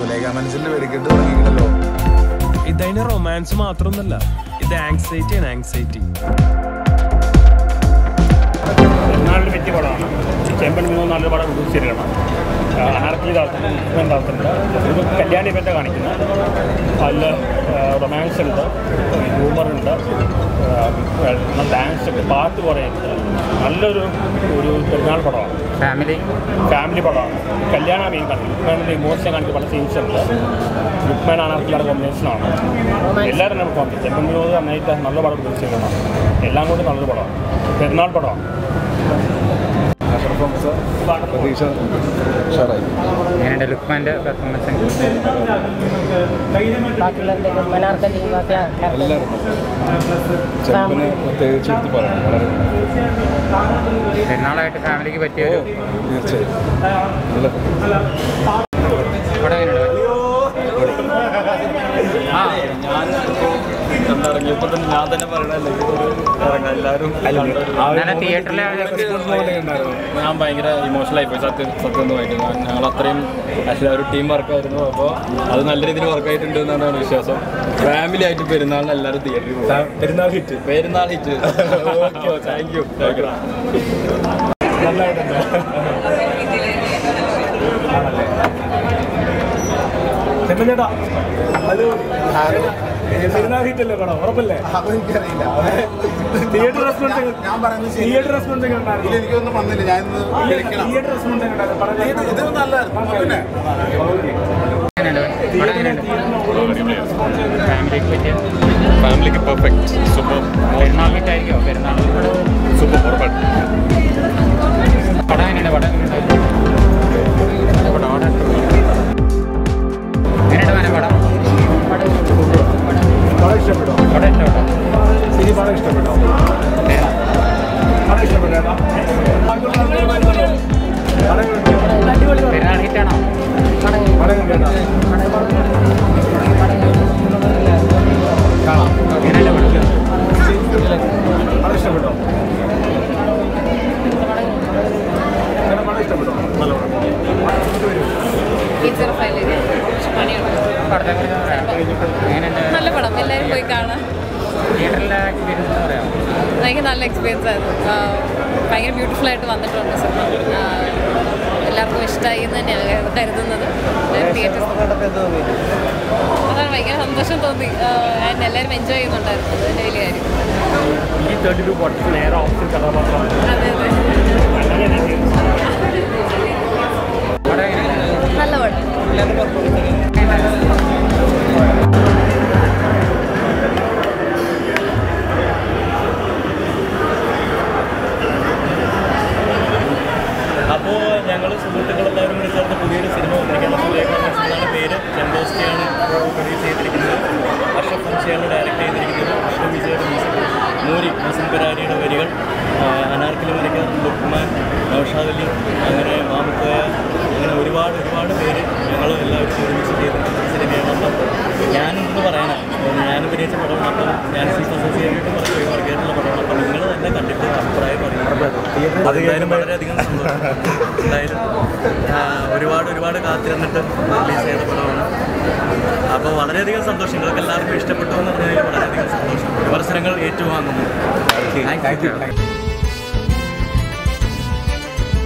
സുലേഖ മനസ്സിൽ വെടിക്കെട്ട് തുടങ്ങിയില്ലല്ലോ ഇതതിന് റൊമാൻസ് മാത്രമൊന്നുമല്ല ഇത് ആങ്സൈറ്റി ആണ് ആങ്സൈറ്റി പെരുന്നാളിന് പറ്റിയ പടമാണ് ചെമ്പൻ മൂന്ന് നല്ല പടം പ്രൊഡ്യൂസ് ചെയ്തിരിക്കണം അനാർക്കി താളത്തിൻ്റെ ഇവൻ താളത്തിൻ്റെ ഇത് കല്യാണ ഇവൻ്റെ കാണിക്കുന്നത് അതിൽ റൊമാൻസ് ഉണ്ട് ഹ്യൂമറുണ്ട് ഡാൻസ് ഉണ്ട് പാട്ട് കുറേ ഉണ്ട് നല്ലൊരു ഒരു പെരുന്നാൾ പടമാണ് ഫാമിലി ഫാമിലി പടമാണ് കല്യാണ മെയിൻ കാണിക്കുന്നത് ഇമോഷൻ കാണിക്കുന്ന പല സീൻസ് ഉണ്ട് ലുക്മാൻ അനാർക്കിയുടെ കോമ്പിനേഷനാണ് എല്ലാവരും നമുക്ക് കോമ്പിനേഷൻ ചെമ്പൻ വിനോദ് നന്നായിട്ട് നല്ല പടം പ്രൊഡ്യൂസ് ചെയ്യണം എല്ലാം കൂടി നല്ലൊരു പടമാണ് പെരുന്നാൾ പടമാണ് പെർഫോമൻസ് പ്രതീക്ഷ ഉഷാറായി എങ്ങനെയുണ്ട് ലുക്മാൻ്റെ പെർഫോമൻസ് ബാക്കിയുള്ള മനാർക്കലി ബാക്കി എല്ലാവരും ചെറുപ്പിനെ പ്രത്യേകിച്ച് എടുത്ത് പറയണം വളരെ പെരുന്നാളായിട്ട് ഫാമിലിക്ക് പറ്റിയ ഓ ഒരു തീർച്ചയായും നല്ല പടം എങ്ങനെയുണ്ട് ആ ഇറങ്ങിയപ്പോൾ തന്നെ ഞാൻ തന്നെ പറയണല്ലേ ഇറങ്ങാം എല്ലാവരും നല്ല തിയേറ്ററിലെ ഞാൻ ഭയങ്കര ഇമോഷണലായി പോയി സത്യം സത്യമായിട്ട് ഞങ്ങൾ അത്രയും എല്ലാവരും ടീം വർക്കായിരുന്നു അപ്പോൾ അത് നല്ല രീതിയിൽ വർക്കായിട്ടുണ്ട് എന്നാണ് വിശ്വാസം ഫാമിലി ആയിട്ട് പെരുന്നാളിന് എല്ലാവരും തിയേറ്ററിൽ പോകും Perunnal hit Perunnal hit okay thank you thank you ചെമ്പഞ്ചേട്ടാ അത് പെരുന്നാൾ ഹിറ്റല്ലേ പടം ഉറപ്പല്ലേ അതെനിക്കറിയില്ല തിയേറ്റർ റെസ്പോൺസ് ഞാൻ പറയുന്നത് തിയേറ്റർ റെസ്പോൺസ് എങ്ങനെ ഉണ്ടായിരുന്നു എനിക്കൊന്നും വന്നില്ല ഞാൻ ഇന്ന് വിളിക്കണം തിയേറ്റർ റെസ്പോൺസ് എങ്ങനെ ഉണ്ടായിരുന്നു പടം ഇത് നല്ലായിരുന്നു പിന്നെ എങ്ങനെയുണ്ട് പടം എങ്ങനെയുണ്ട് ഫാമിലിക്ക് പറ്റിയ ഫാമിലിക്ക് പെർഫെക്റ്റ് സൂപ്പർ പെരുന്നാൾ ഹിറ്റായിരിക്കുമോ പെരുന്നാൾ സൂപ്പർ ഉറപ്പായിട്ട് പടം എങ്ങനെയുണ്ട് പടം എങ്ങനെയുണ്ട് എങ്ങനെയുണ്ട് മോനെ പടം പടം ഇഷ്ടപ്പെട്ടോ പടം ഇഷ്ടപ്പെട്ടോ ഇനി പടം ഇഷ്ടപ്പെട്ടോ പടം ഇഷ്ടപ്പെട്ടോ പെരുന്നാൾ ഹിറ്റാണോ പടം കണ്ടേട്ടാ കാണാം എങ്ങനെയുണ്ട് പടം പടം ഇഷ്ടപ്പെട്ടോ ചേട്ടാ, പടം ഇഷ്ടപ്പെട്ടോ നല്ല പടം പടത്തെക്കുറിച്ച് പറയാം എങ്ങനെയുണ്ട് നല്ല പടം എല്ലാവരും പോയി കാണാം തിയേറ്ററിലെ എക്സ്പീരിയൻസ് എന്ന് പറയാം ഭയങ്കര നല്ല എക്സ്പീരിയൻസ് ആയിരുന്നു ആ, ഭയങ്കര ബ്യൂട്ടിഫുൾ ആയിട്ട് വന്നിട്ടുണ്ട് സിനിമ ആ, എല്ലാവർക്കും ഇഷ്ടമായി എന്ന് തന്നെയാണ് കരു- കരുതുന്നത് തിയേറ്റർ അതാണ് ഭയങ്കര സന്തോഷം തോന്നി ആൻഡ് എല്ലാവരും എൻജോയ് ചെയ്യുന്നുണ്ടായിരുന്നു അത് തന്നെ വലിയ കാര്യം ഈ തേർട്ടി ടു പടത്തിൽ നേരെ ഓപ്ഷൻ കഥാപാത്രമാണ് അതെ അതെ പടം എങ്ങനെയുണ്ട് നല്ല പടം അപ്പോൾ ഞങ്ങൾ സുഹൃത്തുക്കളെല്ലാവരും കൂടി ചേർന്ന് പുതിയൊരു സിനിമ വന്നിരിക്കുകയാണ് സുലേഖ എന്നാണ് പേര് ചെമ്പോസ്റ്റിയാണ് പ്രൊഡ്യൂസ് ചെയ്തിരിക്കുന്നത് അഷഫ് ഫംഷിയാണ് ഡയറക്റ്റ് ചെയ്തിരിക്കുന്നത് വിഷ്ണു വിജയുടെ മ്യൂസിക് മൂരി ഹസൻ പെരാരിയുടെ വരികൾ ആ, അനാർക്കലി മരക്കർ ലുക്മാൻ നൌഷാദ് അലി അങ്ങനെ മാമുക്കോയ അങ്ങനെ ഒരുപാട് ഒരുപാട് പേര് ഞങ്ങൾ എല്ലാവരും ഒരുമിച്ച് ചെയ്തിട്ടുള്ള സിനിമയാണ് അപ്പം ഞാനെന്തെന്ന് പറയാനാണ് ഞാൻ അഭിനയിച്ച പടമാണ് അപ്പം ഞാൻ സീസൺ അസോസിയേറ്റ് പറഞ്ഞു വർഗീയിട്ടുള്ള പടമാണ് അപ്പം നിങ്ങൾ തന്നെ കണ്ടിട്ട് അഭിപ്രായം പറയും അത് എന്തായാലും വളരെയധികം സന്തോഷം എന്തായാലും ആ, ഒരുപാട് ഒരുപാട് കാത്തിരുന്നിട്ട് റിലീസ് ചെയ്ത പടമാണ് അപ്പോൾ വളരെയധികം സന്തോഷം നിങ്ങൾക്ക് എല്ലാവർക്കും ഇഷ്ടപ്പെട്ടു എന്ന് പറഞ്ഞതിൽ വളരെയധികം സന്തോഷം വിമർശനങ്ങൾ ഏറ്റുവാങ്ങുന്നു താങ്ക് യു